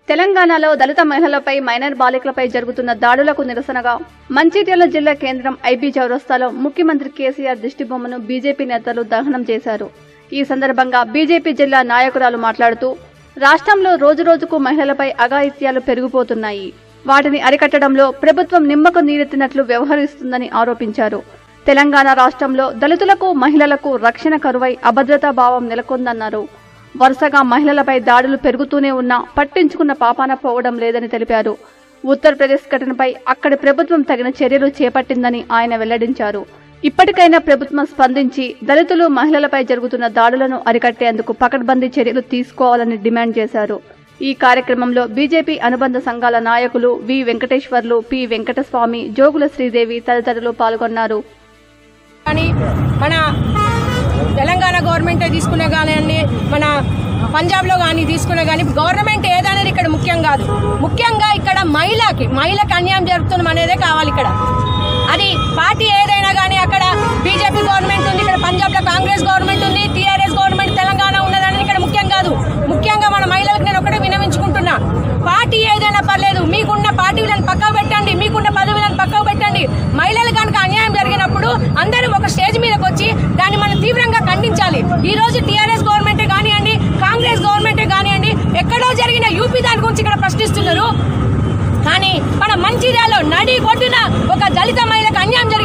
తెలంగాణలో దళిత మహిళలపై మైనర్ బాలికలపై జరుగుతున్న దాడులకు నిరసనగా మంచిర్యాల జిల్లా కేంద్రం ఐబీ చౌరస్తాలో ముఖ్యమంత్రి కేసీఆర్ దిష్టిబొమ్మను బీజేపీ నేతలు దహనం చేశారు ఈ సందర్భంగా బీజేపీ జిల్లా నాయకురాలు మాట్లాడుతూ రాష్ట్రంలో రోజురోజుకు మహిళలపై అఘాయిత్యాలు పెరిగిపోతున్నాయి వాటిని అరికట్టడంలో ప్రభుత్వం నిమ్మకు నీరెత్తినట్లు వ్యవహరిస్తుందని ఆరోపించారు తెలంగాణ రాష్ట్రంలో దళితులకు మహిళలకు రక్షణ కరువై అభద్రతా భావం నెలకొందన్నారు వరుసగా మహిళలపై దాడులు పెరుగుతూనే ఉన్నా పట్టించుకున్న పాపాన పోవడం లేదని తెలిపారు ఉత్తరప్రదేశ్ ఘటనపై అక్కడి ప్రభుత్వం తగిన చర్యలు చేపట్టిందని ఆయన వెల్లడించారు ఇప్పటికైనా ప్రభుత్వం స్పందించి దళితులు మహిళలపై జరుగుతున్న దాడులను అరికట్టేందుకు పకడ్బందీ చర్యలు తీసుకోవాలని డిమాండ్ చేశారు ఈ కార్యక్రమంలో బీజేపీ అనుబంధ సంఘాల నాయకులు వి వెంకటేశ్వర్లు పి వెంకటస్వామి జోగుల శ్రీదేవి తదితరులు పాల్గొన్నారు కానీ మన తెలంగాణ గవర్నమెంటే తీసుకునే కానివ్వండి మన పంజాబ్లో కానీ తీసుకునే కానీ గవర్నమెంట్ ఏదనేది ఇక్కడ ముఖ్యం కాదు ముఖ్యంగా ఇక్కడ మహిళకి మహిళకి అన్యాయం జరుగుతున్నాం అనేదే కావాలి ఇక్కడ అది పార్టీ ఏదైనా కానీ అక్కడ బీజేపీ గవర్నమెంట్ ఉంది ఇక్కడ పంజాబ్లో కాంగ్రెస్ గవర్నమెంట్ ఉంది టీఆర్ఎస్ గవర్నమెంట్ తెలంగాణ ఉన్నదని ఇక్కడ ముఖ్యం కాదు ముఖ్యంగా మన మహిళలకు నేను ఒకటే వినవించుకుంటున్నా పార్టీ ఏదైనా పర్లేదు మీకున్న పార్టీలను పక్కకు పెట్టండి మీకున్న పదవులను పక్కకు పెట్టండి మహిళలు కనుక అన్యాయం జరిగినప్పుడు అందరం ఒక స్టేజ్ మీదకి వచ్చి దాన్ని మనం తీవ్రంగా ఖండించాలి ఈ రోజు టీఆర్ఎస్ గవర్నమెంటే కానివ్వండి కాంగ్రెస్ గవర్నమెంటే కానివ్వండి ఎక్కడో జరిగిన యూపీ దాని గురించి ఇక్కడ ప్రశ్నిస్తున్నారు కానీ మన మంచిర్యాలలో నడి కొట్టున ఒక దళిత మహిళకు అన్యాయం